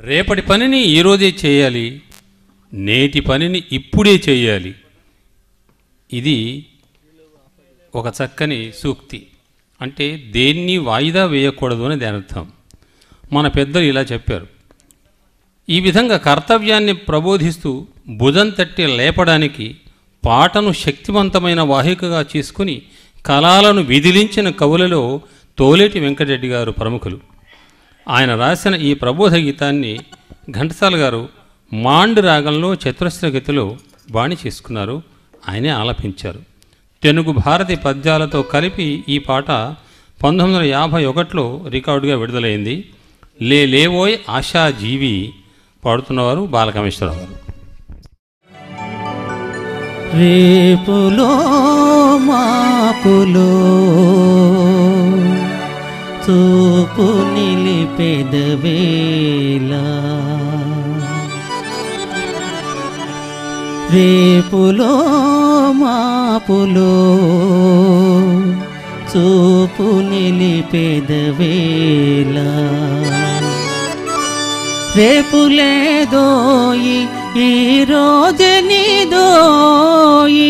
రేపటి పనిని ఈరోజే చేయాలి నేటి పనిని ఇప్పుడే చేయాలి ఇది ఒక చక్కని సూక్తి అంటే దేన్ని వాయిదా వేయకూడదు అని దాని అర్థం మన పెద్దలు ఇలా చెప్పారు ఈ విధంగా కర్తవ్యాన్ని ప్రబోధిస్తూ భుజం తట్టి లేపడానికి పాటను శక్తివంతమైన వాహికగా చేసుకుని కళాలను విదిలించిన కవులలో తోలేటి వెంకటరెడ్డి గారు ప్రముఖులు ఆయన రాసిన ఈ ప్రబోధ గీతాన్ని ఘంటసాల గారు మాండ్ రాగంలో చతురస్ర గతిలో బాణి చేసుకున్నారు ఆయనే ఆలపించారు తెలుగు భారతి పద్యాలతో కలిపి ఈ పాట పంతొమ్మిది వందల యాభై ఒకటిలో రికార్డుగా విడుదలైంది లే లేవోయ్ ఆశా జీవి పాడుతున్నవారు బాలకామేశ్వరరావు గారు రేపులో మాపులో చూపు నిలిపెదవేలా రేపులో మాపులో చూపు నిలిపెదవేలా రేపు లేదోయి ఈ రోజు నీదోయి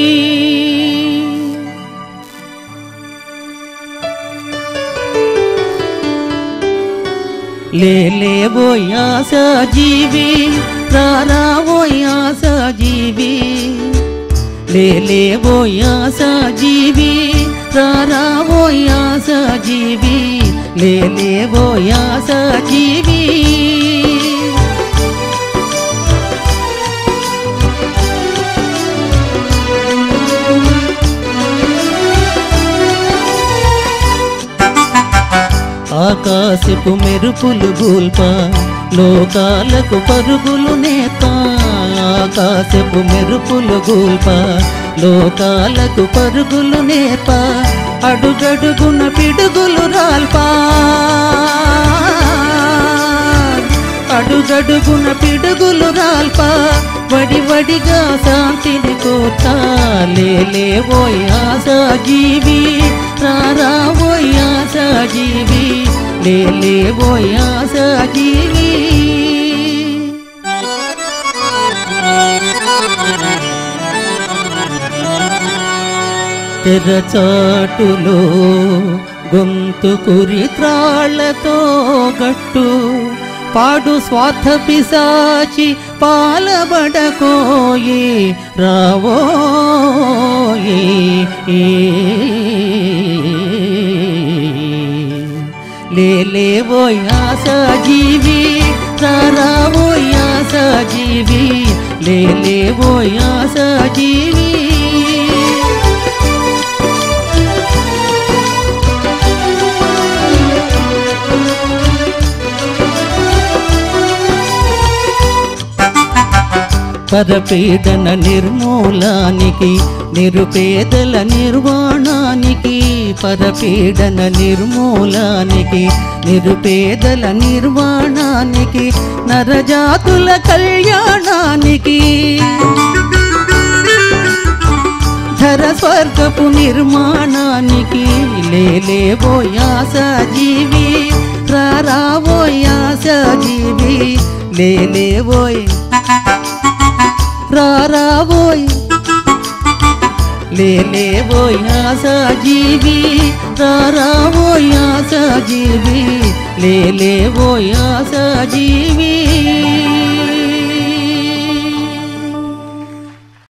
లేలే బోయా సజీవి రారా బోయా సజీవి లేలే బోయా సజీవి రారా బోయా సజీవి లేలే బోయా సజీవి ఆకాశపు మెరుపులు గూల్ప లోకాలకు పరుగులు నేత ఆకాశపు మెరుపులు గూల్ప లోకాలకు పరుగులు నేర్ప అడుగడుగున పిడుగులు రాల్పా అడుగడుగున పిడుగులు రాల్ప వడి వడిగా శాంతిని కోతా లేలే ఓయ్ ఆశా జీవి రారా ఓయ్ ఆశా జీవి లేలే ఓయ్ ఆశా జీవి తెరచాటులో గొంతు కురి త్రాళ్లతో గట్టు పాడు స్వార్థ పిశాచి పాలబడకోయి రావోయి లేలేవోయ్ ఆశా జీవి రారావోయ్ ఆశా జీవి లేలేవోయ్ ఆశా జీవి పరపీడన నిర్మూలానికి నిరుపేదల నిర్వాణానికి పరపీడన నిర్మూలానికి నిరుపేదల నిర్వాణానికి నరజాతుల కళ్యాణానికి ధర స్వర్గపు నిర్మాణానికి లేలేవోయాస జీవి రారావోయాస జీవి లేలేవోయ్ రారావోయ్ లేలేవోయాస జీవి రారావోయాస జీవి లేలేవోయాస జీవి